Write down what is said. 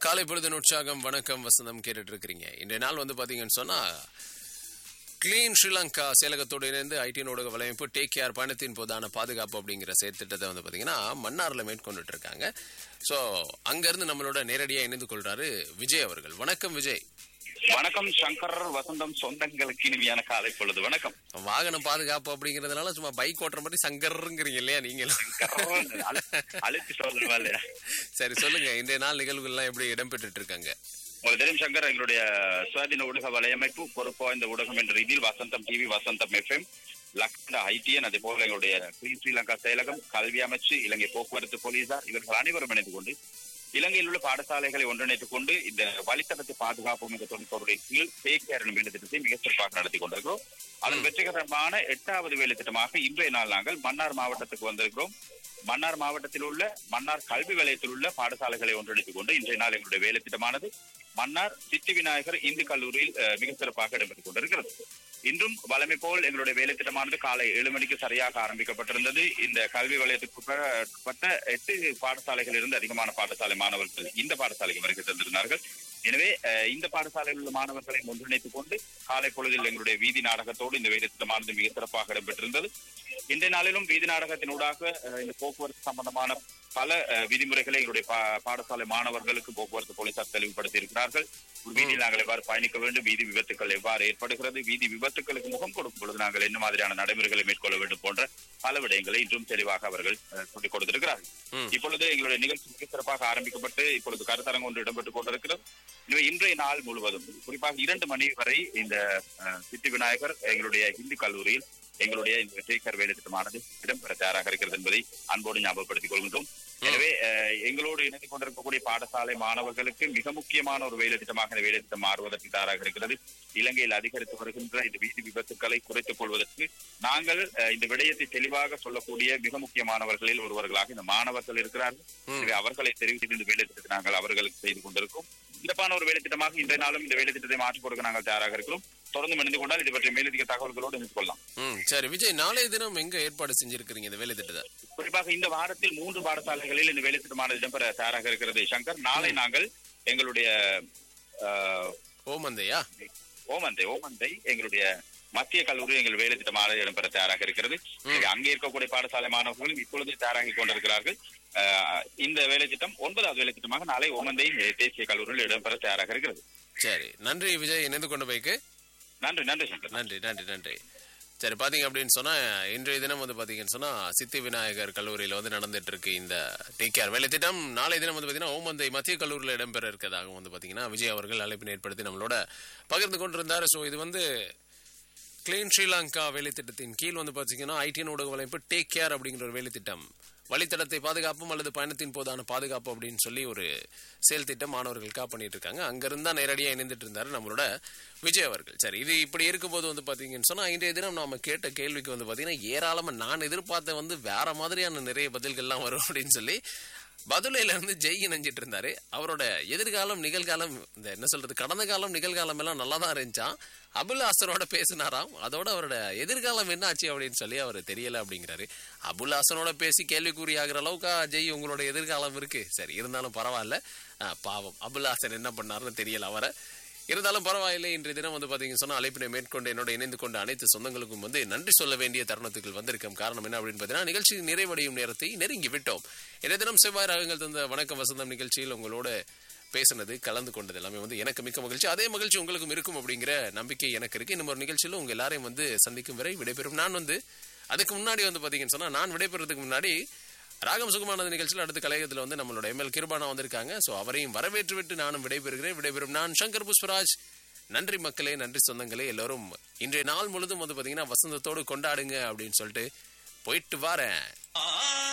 காலை பொழுது உற்சாகம் வணக்கம் வசந்தம் கேட்டுட்டு இருக்கிறீங்க இன்றைய நாள் வந்து பாத்தீங்கன்னு சொன்னா கிளீன் ஸ்ரீலங்கா செயலகத்தோடு இணைந்து ஐடி ஊடக வலையமைப்பு டேக் கேர் பயணத்தின் போதான பாதுகாப்பு அப்படிங்கிற செயற்திட்டத்தை வந்து பாத்தீங்கன்னா மன்னார்ல மேற்கொண்டுட்டு இருக்காங்க சோ அங்கிருந்து நம்மளோட நேரடியா இணைந்து கொள்றாரு விஜய் அவர்கள் வணக்கம் விஜய் வணக்கம் சங்கர் வசந்தம் சொந்தங்களுக்கு இனிமையான காலை பொழுது வணக்கம் வாகன பாதுகாப்பு அப்படிங்கறதுனால சும்மா பைக் ஓட்டுற மாதிரி சங்கர்ங்கிறீங்க இல்லையா நீங்களும் அழு- அழுத்தி சொல்றவா இல்லையா சரி சொல்லுங்க இன்றைய நாள் நிகழ்வுகள்லாம் எப்படி இடம்பெற்றுட்டு இருக்காங்க உங்களுக்கு தெரியும் சங்கர் எங்களுடைய சுவாதீன ஊடக வலையமைப்பு பொறுப்பா இந்த ஊடகம் என்ற ரீதியில் வசந்தம் டிவி வசந்தம் எஃப்எம் லக்ன ஐடிஎன் அதே போல எங்களுடைய கிளீன் ஸ்ரீலங்கா செயலகம் கல்வி அமைச்சு இலங்கை போக்குவரத்து போலீசார் இவர்கள் அனைவரும் இணைந்து கொண்டு இலங்கையில் உள்ள பாடசாலைகளை ஒன்றிணைத்துக் கொண்டு இந்த வழித்தடத்தை பாதுகாப்பும் என்ற தொழில்நுட்பத்துடைய கீழ் பேக்கேர் எனும் வேலை திட்டத்தை மிகச் சிறப்பாக நடத்தி கொண்டிருக்கிறோம் அதன் வெற்றிகரமான எட்டாவது வேலை திட்டமாக இன்றைய நாள் நாங்கள் மன்னார் மாவட்டத்துக்கு வந்திருக்கிறோம் மன்னார் மாவட்டத்தில் உள்ள மன்னார் கல்வி வலயத்தில் உள்ள பாடசாலைகளை ஒன்றிணைத்துக் கொண்டு இன்றைய நாள் எங்களுடைய வேலை திட்டமானது மன்னார் சித்தி விநாயகர் இந்து கல்லூரியில் அஹ், மிக சிறப்பாக இடம்பெற்றுக் கொண்டிருக்கிறது இன்றும் வளமை போல் எங்களுடைய வேலை திட்டமானது காலை ஏழு மணிக்கு சரியாக ஆரம்பிக்கப்பட்டிருந்தது இந்த கல்வி வலயத்துக்கு உட்பட்ட எட்டு பாடசாலைகள் இருந்து அதிகமான பாடசாலை மாணவர்கள் இந்த பாடசாலைக்கு வருகை தந்திருந்தார்கள் எனவே அஹ், இந்த பாடசாலையில் உள்ள மாணவர்களை ஒன்றிணைத்துக் கொண்டு காலை பொழுதில் எங்களுடைய வீதி நாடகத்தோடு இந்த வேலை திட்டமானது மிக சிறப்பாக இடம்பெற்றிருந்தது இன்றைய நாளிலும் வீதி நாடகத்தினூடாக அஹ், இந்த போக்குவரத்து சம்பந்தமான பல அஹ், விதிமுறைகளை எங்களுடைய பா- பாடசாலை மாணவர்களுக்கு போக்குவரத்து போலீசார் தெளிவுபடுத்தி இருக்கிறார்கள் ஒரு வீதியில் நாங்கள் எவ்வாறு பயணிக்க வேண்டும் வீதி விபத்துக்கள் எவ்வாறு ஏற்படுகிறது வீதி விபத்துக்களுக்கு முகம் கொடுக்கும் பொழுது நாங்கள் என்ன மாதிரியான நடைமுறைகளை மேற்கொள்ள வேண்டும் போன்ற பல விடயங்களை இன்றும் தெளிவாக அவர்கள் அஹ், சொல்லிக் கொடுத்திருக்கிறார்கள் ம். இப்பொழுது எங்களுடைய நிகழ்ச்சி மிக சிறப்பாக ஆரம்பிக்கப்பட்டு இப்பொழுது கருத்தரங்கு ஒன்று இடம்பெற்றுக் கொண்டிருக்கிறது எனவே இன்றைய நாள் முழுவதும் குறிப்பாக இரண்டு மணி வரை இந்த அஹ், சித்தி விநாயகர் எங்களுடைய இந்து கல்லூரியில் எங்களுடைய இந்த டேக்கர் வேலை திட்டமானது இடம்பெற தயாராக இருக்கிறது என்பதை அன்போடு ஞாபகப்படுத்திக் கொள்கின்றோம் எனவே அஹ், எங்களோடு இணைந்து கொண்டிருக்கக்கூடிய பாடசாலை மாணவர்களுக்கு மிக முக்கியமான ஒரு வேலை திட்டமாக இந்த வேலை திட்டம் மாறுவதற்கு தயாராக இருக்கிறது இலங்கையில் அதிகரித்து வருகின்ற இந்த வீதி விபத்துக்களை குறைத்துக் கொள்வதற்கு நாங்கள் அஹ், இந்த விடயத்தை தெளிவாக சொல்லக்கூடிய மிக முக்கியமானவர்களில் ஒருவர்களாக இந்த மாணவர்கள் இருக்கிறார்கள் எனவே அவர்களை தெரிவு செய்து இந்த வேலை திட்டத்தை நாங்கள் அவர்களுக்கு செய்து கொண்டிருக்கோம் சிறப்பான ஒரு வேலை திட்டமாக இன்றைய நாளும் இந்த வேலை திட்டத்தை மாற்றிக் கொடுக்க நாங்கள் தயாராக இருக்கிறோம் தொடர்ந்து இணைந்து கொண்டால் இது பற்றிய மேலதிக தகவல்களோடு இணைந்து கொள்ளலாம் ம் சரி விஜய் நாளைய தினம் எங்க ஏற்பாடு செஞ்சிருக்கிறீங்க இந்த வேலை திட்டத்தை குறிப்பாக இந்த வாரத்தில் மூன்று பாடசாலைகளில் இந்த வேலை திட்டமானது இடம்பெற தயாராக இருக்கிறது சங்கர் நாளை நாங்கள் எங்களுடைய அஹ், ஓமந்தையா ஓமந்தை ஓமந்தை எங்களுடைய மத்திய கல்லூரி எங்கள் வேலை திட்டமாக இடம்பெற தயாராக இருக்கிறது எனவே அங்கே இருக்கக்கூடிய பாடசாலை மாணவர்களும் இப்பொழுது தயாராகி கொண்டிருக்கிறார்கள் அஹ், இந்த வேலை திட்டம் ஒன்பதாவது வேலை திட்டமாக நாளை ஓமந்தை தேசிய கல்லூரியில் இடம்பெற தயாராக இருக்கிறது சரி நன்றி விஜய் இணைந்து கொண்டு வைக்கு நன்றி நன்றி சங்கர் நன்றி நன்றி நன்றி சரி பாத்தீங்க அப்படின்னு சொன்னா இன்றைய தினம் வந்து பாத்தீங்கன்னு சொன்னா சித்தி விநாயகர் கல்லூரியில வந்து நடந்துட்டு இருக்கு இந்த டிகேஆர் வேலை திட்டம் நாளைய தினம் வந்து பாத்தீங்கன்னா ஓமந்தை மத்திய கல்லூரியில் இடம்பெற இருக்கதாக வந்து பாத்தீங்கன்னா விஜய் அவர்கள் அழைப்பினை ஏற்படுத்தி நம்மளோட பகிர்ந்து கொண்டிருந்தார் ஸோ இது வந்து கிளீன் ஸ்ரீலங்கா வேலை திட்டத்தின் கீழ் வந்து பாத்தீங்கன்னா ஐடிஎன் ஊடக வலைப்பு டேக் கேர் அப்படிங்கிற ஒரு வேலை திட்டம் வழித்தடத்தை பாதுகாப்பும் அல்லது பயணத்தின் போதான பாதுகாப்பு அப்படின்னு சொல்லி ஒரு செயல் திட்டம் மாணவர்களுக்காக பண்ணிட்டு இருக்காங்க அங்கிருந்தா நேரடியாக இணைந்துட்டு இருந்தாரு நம்மளோட விஜய் அவர்கள் சரி இது இப்படி இருக்கும்போது வந்து பாத்தீங்கன்னு சொன்னா இன்றைய தினம் நாம கேட்ட கேள்விக்கு வந்து பாத்தீங்கன்னா ஏராளமா நான் எதிர்பார்த்த வந்து வேற மாதிரியான நிறைய பதில்கள்லாம் வரும் அப்படின்னு சொல்லி பதுளையில இருந்து ஜெய் இணைஞ்சிட்டு இருந்தாரு அவரோட எதிர்காலம் நிகழ்காலம் இந்த என்ன சொல்றது கடந்த காலம் நிகழ்காலம் எல்லாம் நல்லா தான் இருந்துச்சான் அபுல் ஹாசனோட பேசினாராம் அதோட அவரோட எதிர்காலம் என்ன ஆச்சு அப்படின்னு சொல்லி அவர் தெரியல அப்படிங்கிறாரு அபுல் ஹாசனோட பேசி கேள்விக்குறி ஆகிற அளவுக்கா ஜெய் உங்களோட எதிர்காலம் இருக்கு சரி இருந்தாலும் பரவாயில்ல அஹ், பாவம் அபுல் ஹாசன் என்ன பண்ணாருன்னு தெரியல அவரை இருந்தாலும் பரவாயில்லை இன்றைய தினம் வந்து பாத்தீங்கன்னு சொன்னா அழைப்பினை மேற்கொண்டு என்னோட இணைந்து கொண்ட அனைத்து சொந்தங்களுக்கும் வந்து நன்றி சொல்ல வேண்டிய தருணத்துக்கு வந்திருக்கும் காரணம் என்ன அப்படின்னு பார்த்தீங்கன்னா நிகழ்ச்சி நிறைவடையும் நேரத்தை நெருங்கி விட்டோம் இன்றைய தினம் செவ்வாய் ராகங்கள் தந்த வணக்கம் வசந்தம் நிகழ்ச்சியில் உங்களோட பேசுனது கலந்து கொண்டது எல்லாமே வந்து எனக்கு மிக்க மகிழ்ச்சி அதே மகிழ்ச்சி உங்களுக்கும் இருக்கும் அப்படிங்கிற நம்பிக்கை எனக்கு இருக்கு இன்னும் ஒரு நிகழ்ச்சியில் உங்க எல்லாரையும் வந்து சந்திக்கும் வரை விடைபெறும் நான் வந்து அதுக்கு முன்னாடி வந்து பாத்தீங்கன்னு சொன்னா நான் விடைபெறதுக்கு முன்னாடி ராகம் சுகமானது நிகழ்ச்சியில் அடுத்த கலையகத்தில் வந்து நம்மளோட எம்எல் கிருபானா வந்திருக்காங்க ஸோ அவரையும் வரவேற்று விட்டு நானும் விடைபெறுகிறேன் விடைபெறும் நான் சங்கர் புஷ்பராஜ் நன்றி மக்களே நன்றி சொந்தங்களே எல்லாரும் இன்றைய நாள் முழுதும் வந்து பாத்தீங்கன்னா வசந்தத்தோடு கொண்டாடுங்க அப்படின்னு சொல்லிட்டு போயிட்டு வரேன்